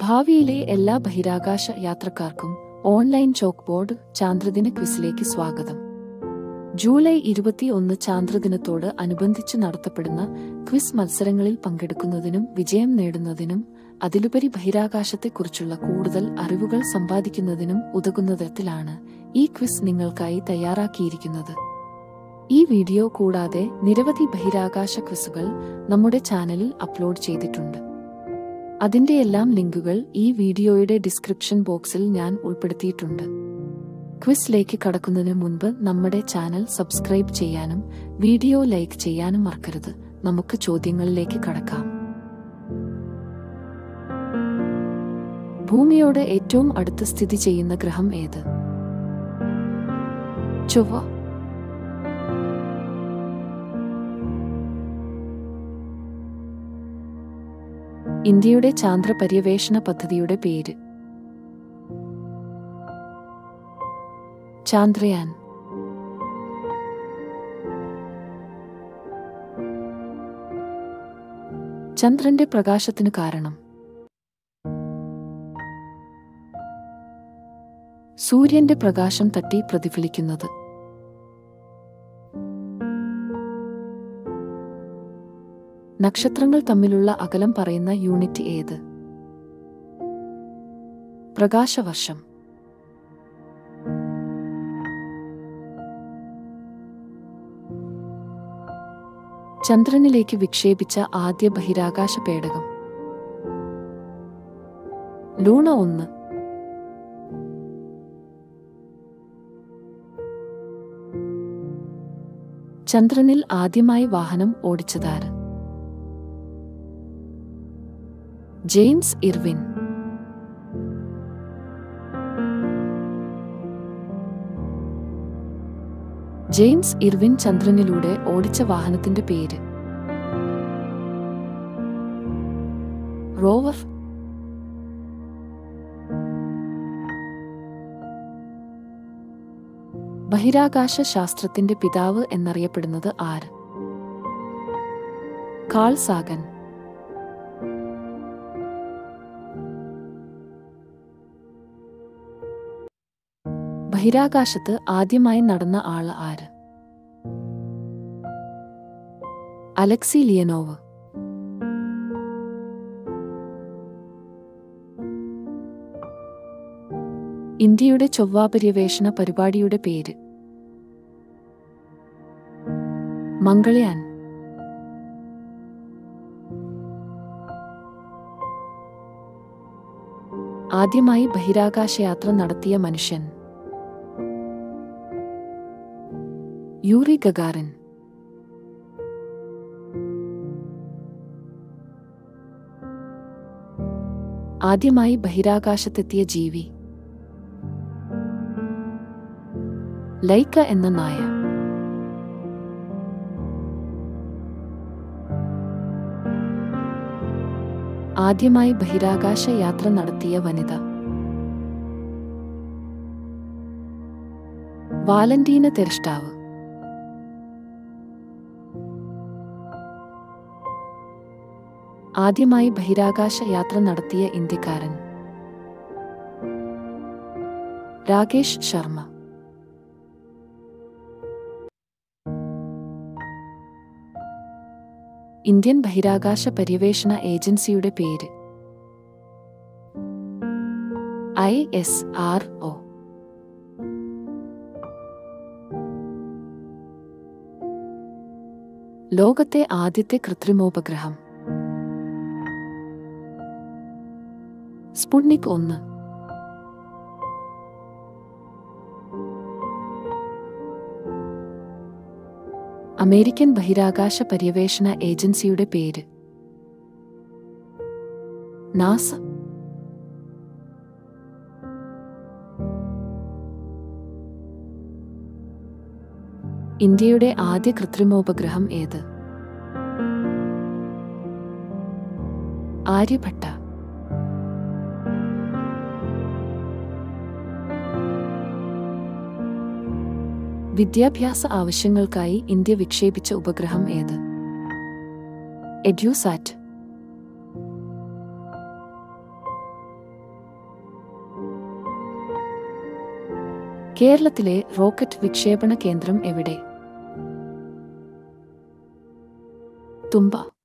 ഭാവിയിലെ എല്ലാ ബഹിരാകാശ യാത്രക്കാർക്കും ഓൺലൈൻ ചോക്ക് ബോർഡ് ചാന്ദ്രദിന ക്വിസിലേക്ക് സ്വാഗതം ജൂലൈ ഇരുപത്തിയൊന്ന് ചാന്ദ്രദിനത്തോട് അനുബന്ധിച്ച് നടത്തപ്പെടുന്ന ക്വിസ് മത്സരങ്ങളിൽ പങ്കെടുക്കുന്നതിനും വിജയം നേടുന്നതിനും അതിലുപരി ബഹിരാകാശത്തെക്കുറിച്ചുള്ള കൂടുതൽ അറിവുകൾ സമ്പാദിക്കുന്നതിനും ഉതകുന്ന തരത്തിലാണ് ഈ ക്വിസ് നിങ്ങൾക്കായി തയ്യാറാക്കിയിരിക്കുന്നത് ഈ വീഡിയോ കൂടാതെ നിരവധി ബഹിരാകാശ ക്വിസുകൾ നമ്മുടെ ചാനലിൽ അപ്ലോഡ് ചെയ്തിട്ടുണ്ട് അതിന്റെയെല്ലാം ലിങ്കുകൾ ഈ വീഡിയോയുടെ ഡിസ്ക്രിപ്ഷൻ ബോക്സിൽ ഞാൻ ഉൾപ്പെടുത്തിയിട്ടുണ്ട് ക്വിസിലേക്ക് കടക്കുന്നതിന് മുൻപ് നമ്മുടെ ചാനൽ സബ്സ്ക്രൈബ് ചെയ്യാനും വീഡിയോ ലൈക്ക് ചെയ്യാനും മറക്കരുത് നമുക്ക് ചോദ്യങ്ങളിലേക്ക് കടക്കാം ഭൂമിയോട് ഏറ്റവും അടുത്ത് സ്ഥിതി ചെയ്യുന്ന ഗ്രഹം ഏത് ചൊവ്വ ഇന്ത്യയുടെ ചാന്ദ്ര പര്യവേഷണ പദ്ധതിയുടെ പേര് ചാന്ദ്രയാൻ ചന്ദ്രന്റെ പ്രകാശത്തിനു കാരണം സൂര്യന്റെ പ്രകാശം തട്ടി പ്രതിഫലിക്കുന്നത് നക്ഷത്രങ്ങൾ തമ്മിലുള്ള അകലം പറയുന്ന യൂണിറ്റ് ഏത് പ്രകാശവർഷം ചന്ദ്രനിലേക്ക് വിക്ഷേപിച്ച ആദ്യ ബഹിരാകാശ പേടകം ലൂണ ഒന്ന് ചന്ദ്രനിൽ ആദ്യമായി വാഹനം ഓടിച്ചതാര് ജെയിംസ് ഇർവിൻ ജെയിംസ് ഇർവിൻ ചന്ദ്രനിലൂടെ ഓടിച്ച വാഹനത്തിന്റെ പേര് റോവർ ബഹിരാകാശ ശാസ്ത്രത്തിന്റെ പിതാവ് എന്നറിയപ്പെടുന്നത് ആര് കാൾ സാഗൻ ബഹിരാകാശത്ത് ആദ്യമായി നടന്ന ആള് ആര് അലക്സി ലിയനോവ് ഇന്ത്യയുടെ ചൊവ്വ പര്യവേഷണ പരിപാടിയുടെ പേര് മംഗളയാൻ ആദ്യമായി ബഹിരാകാശ യാത്ര നടത്തിയ മനുഷ്യൻ യൂറി ഗഗാറിൻ ആദ്യമായി ബഹിരാകാശത്തെത്തിയ ജീവി ലൈക്ക എന്ന നായ ആദ്യമായി ബഹിരാകാശ യാത്ര നടത്തിയ വനിത വാലന്റീന തെരഷ്ടാവ് ആദ്യമായി ബഹിരാകാശ യാത്ര നടത്തിയ ഇന്ത്യക്കാരൻ രാകേഷ് ശർമ്മ ഇന്ത്യൻ ബഹിരാകാശ പര്യവേഷണ ഏജൻസിയുടെ പേര് ഐ എസ് ആർ ഒ ലോകത്തെ ആദ്യത്തെ കൃത്രിമോപഗ്രഹം സ്പുട്നിക് ഒന്ന് അമേരിക്കൻ ബഹിരാകാശ പര്യവേഷണ ഏജൻസിയുടെ പേര് നാസ ഇന്ത്യയുടെ ആദ്യ കൃത്രിമോപഗ്രഹം ഏത് ആര്യഭട്ട വിദ്യാഭ്യാസ ആവശ്യങ്ങൾക്കായി ഇന്ത്യ വിക്ഷേപിച്ച ഉപഗ്രഹം ഏത് എഡ്യൂസാറ്റ് കേരളത്തിലെ റോക്കറ്റ് വിക്ഷേപണ കേന്ദ്രം എവിടെ തുമ്പ